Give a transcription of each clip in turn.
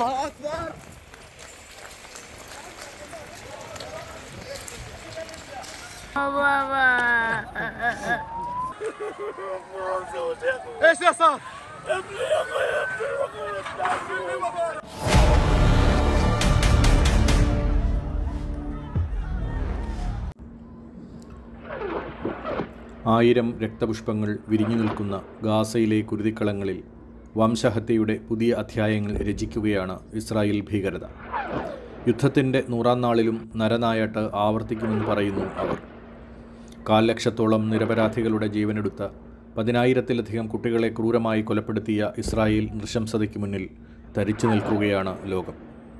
ايش اللي صار؟ ആയിരം രക്തപുഷ്പങ്ങൾ വിരിഞ്ഞു നിൽക്കുന്ന ഗാസയിലെ കുരുതിക്കളങ്ങളിൽ വംശഹത്യയുടെ പുതിയ അധ്യായങ്ങൾ രചിക്കുകയാണ് ഇസ്രായേൽ ഭീകരത യുദ്ധത്തിൻ്റെ നൂറാം നാളിലും നരനായാട്ട് ആവർത്തിക്കുമെന്ന് പറയുന്നു അവർ കാൽ ലക്ഷത്തോളം നിരപരാധികളുടെ ജീവനെടുത്ത പതിനായിരത്തിലധികം കുട്ടികളെ ക്രൂരമായി കൊലപ്പെടുത്തിയ ഇസ്രായേൽ നൃശംസതയ്ക്ക് മുന്നിൽ തരിച്ചു നിൽക്കുകയാണ് ലോകം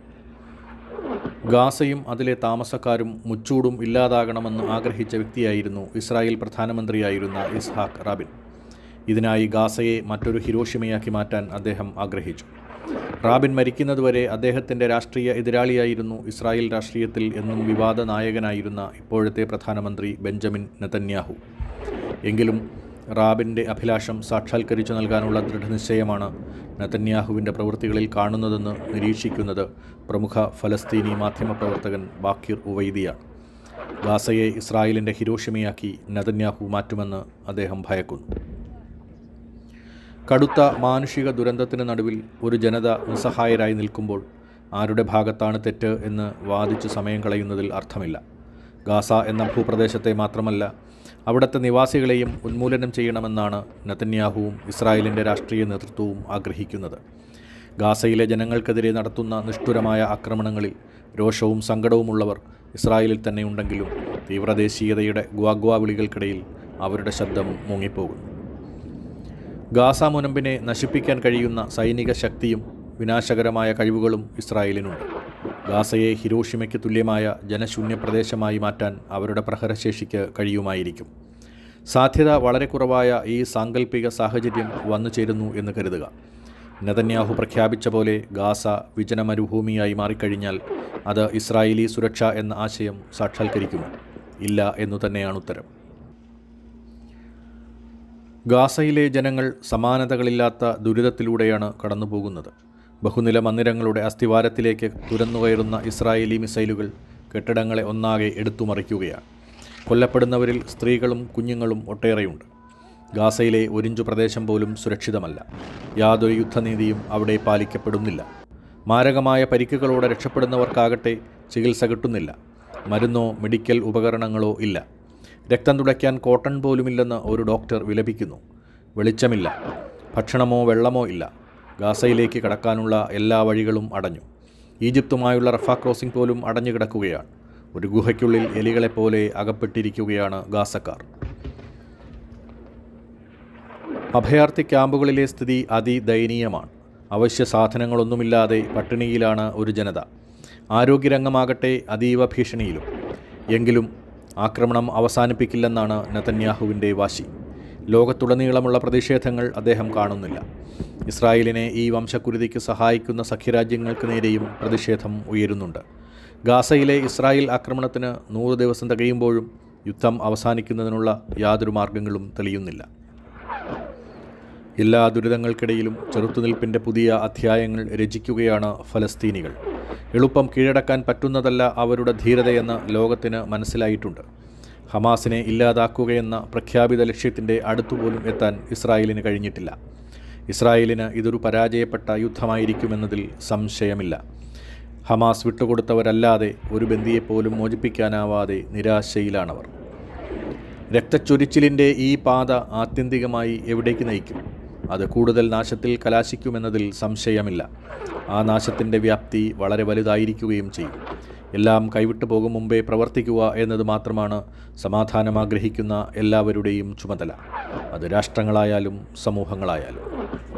ഗാസയും അതിലെ താമസക്കാരും മുച്ചൂടും ഇല്ലാതാകണമെന്ന് ആഗ്രഹിച്ച വ്യക്തിയായിരുന്നു ഇസ്രായേൽ പ്രധാനമന്ത്രിയായിരുന്ന ഇസ്ഹാഖ് റാബിൻ ഇതിനായി ഗാസയെ മറ്റൊരു ഹിരോഷിമയാക്കി മാറ്റാൻ അദ്ദേഹം ആഗ്രഹിച്ചു റാബിൻ മരിക്കുന്നതുവരെ അദ്ദേഹത്തിൻ്റെ രാഷ്ട്രീയ എതിരാളിയായിരുന്നു ഇസ്രായേൽ രാഷ്ട്രീയത്തിൽ എന്നും വിവാദ നായകനായിരുന്ന ഇപ്പോഴത്തെ പ്രധാനമന്ത്രി ബെഞ്ചമിൻ നെതന്യാഹു എങ്കിലും റാബിൻ്റെ അഭിലാഷം സാക്ഷാത്കരിച്ചു നൽകാനുള്ള ദൃഢനിശ്ചയമാണ് നെതന്യാഹുവിൻ്റെ പ്രവൃത്തികളിൽ കാണുന്നതെന്ന് നിരീക്ഷിക്കുന്നത് പ്രമുഖ ഫലസ്തീനി മാധ്യമപ്രവർത്തകൻ ബാക്കിർ ഉവൈദിയാണ് ഗാസയെ ഇസ്രായേലിൻ്റെ ഹിരോഷിമയാക്കി നെതന്യാഹു മാറ്റുമെന്ന് അദ്ദേഹം ഭയക്കുന്നു കടുത്ത മാനുഷിക ദുരന്തത്തിന് നടുവിൽ ഒരു ജനത നിസ്സഹായരായി നിൽക്കുമ്പോൾ ആരുടെ ഭാഗത്താണ് തെറ്റ് എന്ന് വാദിച്ച് സമയം കളയുന്നതിൽ അർത്ഥമില്ല ഗാസ എന്ന ഭൂപ്രദേശത്തെ മാത്രമല്ല അവിടുത്തെ നിവാസികളെയും ഉന്മൂലനം ചെയ്യണമെന്നാണ് നെതന്യാഹുവും ഇസ്രായേലിൻ്റെ രാഷ്ട്രീയ നേതൃത്വവും ആഗ്രഹിക്കുന്നത് ഗാസയിലെ ജനങ്ങൾക്കെതിരെ നടത്തുന്ന നിഷ്ഠുരമായ ആക്രമണങ്ങളിൽ രോഷവും സങ്കടവുമുള്ളവർ ഇസ്രായേലിൽ തന്നെ ഉണ്ടെങ്കിലും തീവ്രദേശീയതയുടെ ഗ്വാഗ്വാ വിളികൾക്കിടയിൽ അവരുടെ ശബ്ദം മുങ്ങിപ്പോകുന്നു ഗാസ മുനമ്പിനെ നശിപ്പിക്കാൻ കഴിയുന്ന സൈനിക ശക്തിയും വിനാശകരമായ കഴിവുകളും ഇസ്രായേലിനുണ്ട് ഗാസയെ ഹിരോഷിമയ്ക്ക് തുല്യമായ ജനശൂന്യ പ്രദേശമായി മാറ്റാൻ അവരുടെ പ്രഹരശേഷിക്ക് കഴിയുമായിരിക്കും സാധ്യത വളരെ കുറവായ ഈ സാങ്കല്പിക സാഹചര്യം വന്നു ചേരുന്നു എന്ന് കരുതുക നെതന്യാഹു പ്രഖ്യാപിച്ച പോലെ ഗാസ വിജന മരുഭൂമിയായി മാറിക്കഴിഞ്ഞാൽ അത് ഇസ്രായേലി സുരക്ഷ എന്ന ആശയം സാക്ഷാത്കരിക്കുമോ ഇല്ല എന്നു തന്നെയാണ് ഉത്തരം ഗാസയിലെ ജനങ്ങൾ സമാനതകളില്ലാത്ത ദുരിതത്തിലൂടെയാണ് കടന്നുപോകുന്നത് ബഹുനില മന്ദിരങ്ങളുടെ അസ്ഥിവാരത്തിലേക്ക് തുരന്നുകയറുന്ന ഇസ്രായേലി മിസൈലുകൾ കെട്ടിടങ്ങളെ ഒന്നാകെ എടുത്തുമറിക്കുകയാണ് കൊല്ലപ്പെടുന്നവരിൽ സ്ത്രീകളും കുഞ്ഞുങ്ങളും ഒട്ടേറെയുണ്ട് ഗാസയിലെ ഒരിഞ്ചു പ്രദേശം പോലും സുരക്ഷിതമല്ല യാതൊരു യുദ്ധനീതിയും അവിടെ പാലിക്കപ്പെടുന്നില്ല മാരകമായ പരിക്കുകളോടെ രക്ഷപ്പെടുന്നവർക്കാകട്ടെ ചികിത്സ കിട്ടുന്നില്ല മരുന്നോ മെഡിക്കൽ ഉപകരണങ്ങളോ ഇല്ല രക്തം തുടയ്ക്കാൻ കോട്ടൺ പോലുമില്ലെന്ന് ഒരു ഡോക്ടർ വിലപിക്കുന്നു വെളിച്ചമില്ല ഭക്ഷണമോ വെള്ളമോ ഇല്ല ഗാസയിലേക്ക് കടക്കാനുള്ള എല്ലാ വഴികളും അടഞ്ഞു ഈജിപ്തുമായുള്ള റഫ ക്രോസിംഗ് പോലും അടഞ്ഞു കിടക്കുകയാണ് ഒരു ഗുഹയ്ക്കുള്ളിൽ എലികളെപ്പോലെ അകപ്പെട്ടിരിക്കുകയാണ് ഗാസക്കാർ അഭയാർത്ഥി ക്യാമ്പുകളിലെ സ്ഥിതി അതിദയനീയമാണ് അവശ്യ സാധനങ്ങളൊന്നുമില്ലാതെ പട്ടിണിയിലാണ് ഒരു ജനത ആരോഗ്യരംഗമാകട്ടെ അതീവ ഭീഷണിയിലും എങ്കിലും ആക്രമണം അവസാനിപ്പിക്കില്ലെന്നാണ് നെതന്യാഹുവിൻ്റെ വാശി ലോകത്തുടനീളമുള്ള പ്രതിഷേധങ്ങൾ അദ്ദേഹം കാണുന്നില്ല ഇസ്രായേലിനെ ഈ വംശക്കുരുതിക്ക് സഹായിക്കുന്ന സഖ്യരാജ്യങ്ങൾക്ക് നേരെയും പ്രതിഷേധം ഉയരുന്നുണ്ട് ഗാസയിലെ ഇസ്രായേൽ ആക്രമണത്തിന് നൂറ് ദിവസം തികയുമ്പോഴും യുദ്ധം അവസാനിക്കുന്നതിനുള്ള യാതൊരു മാർഗങ്ങളും തെളിയുന്നില്ല എല്ലാ ദുരിതങ്ങൾക്കിടയിലും ചെറുത്തുനിൽപ്പിൻ്റെ പുതിയ അധ്യായങ്ങൾ രചിക്കുകയാണ് ഫലസ്തീനികൾ എളുപ്പം കീഴടക്കാൻ പറ്റുന്നതല്ല അവരുടെ ധീരതയെന്ന് ലോകത്തിന് മനസ്സിലായിട്ടുണ്ട് ഹമാസിനെ ഇല്ലാതാക്കുകയെന്ന പ്രഖ്യാപിത ലക്ഷ്യത്തിൻ്റെ അടുത്തുപോലും എത്താൻ ഇസ്രായേലിന് കഴിഞ്ഞിട്ടില്ല ഇസ്രായേലിന് ഇതൊരു പരാജയപ്പെട്ട യുദ്ധമായിരിക്കുമെന്നതിൽ സംശയമില്ല ഹമാസ് വിട്ടുകൊടുത്തവരല്ലാതെ ഒരു ബന്ദിയെപ്പോലും മോചിപ്പിക്കാനാവാതെ നിരാശയിലാണവർ രക്തച്ചൊരിച്ചിലിൻ്റെ ഈ പാത ആത്യന്തികമായി എവിടേക്ക് നയിക്കും അത് കൂടുതൽ നാശത്തിൽ കലാശിക്കുമെന്നതിൽ സംശയമില്ല ആ നാശത്തിൻ്റെ വ്യാപ്തി വളരെ വലുതായിരിക്കുകയും ചെയ്യും എല്ലാം കൈവിട്ടു പോകും മുമ്പേ പ്രവർത്തിക്കുക എന്നത് മാത്രമാണ് സമാധാനം ആഗ്രഹിക്കുന്ന എല്ലാവരുടെയും ചുമതല അത് രാഷ്ട്രങ്ങളായാലും സമൂഹങ്ങളായാലും